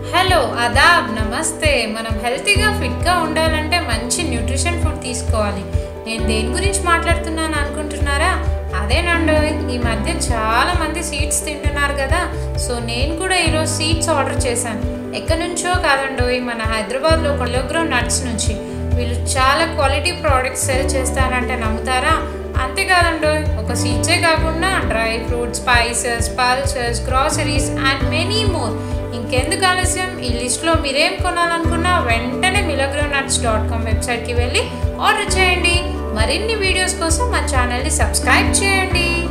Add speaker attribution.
Speaker 1: hello అదాబ్ నమస్తే మనం హెల్తీగా ఫిట్గా ఉండాలంటే మంచి న్యూట్రిషన్ ఫుడ్ తీసుకోవాలి నేను దేని గురించి మాట్లాడుతున్నాను అనుకుంటున్నారా అదేనండి ఈ మధ్య చాలా మంది సీడ్స్ తింటున్నారు కదా సో నేను కూడా ఈరోజు సీడ్స్ ఆర్డర్ చేశాను ఎక్కడి నుంచో కాదండి మన హైదరాబాద్లో కొలోగ్రో నట్స్ నుంచి వీళ్ళు చాలా క్వాలిటీ ప్రోడక్ట్స్ సెల్ చేస్తారంటే నమ్ముతారా అంతేకాదండి ఒక సీడ్సే కాకుండా dry fruits spices pulses groceries and many more ఇంకెందుకు ఆలస్యం ఈ లిస్ట్లో మీరేం కొనాలనుకున్నా వెంటనే మిలగ్రో నట్స్ డాట్ కామ్ వెబ్సైట్కి వెళ్ళి ఆర్డర్ చేయండి మరిన్ని వీడియోస్ కోసం మా ఛానల్ని సబ్స్క్రైబ్ చేయండి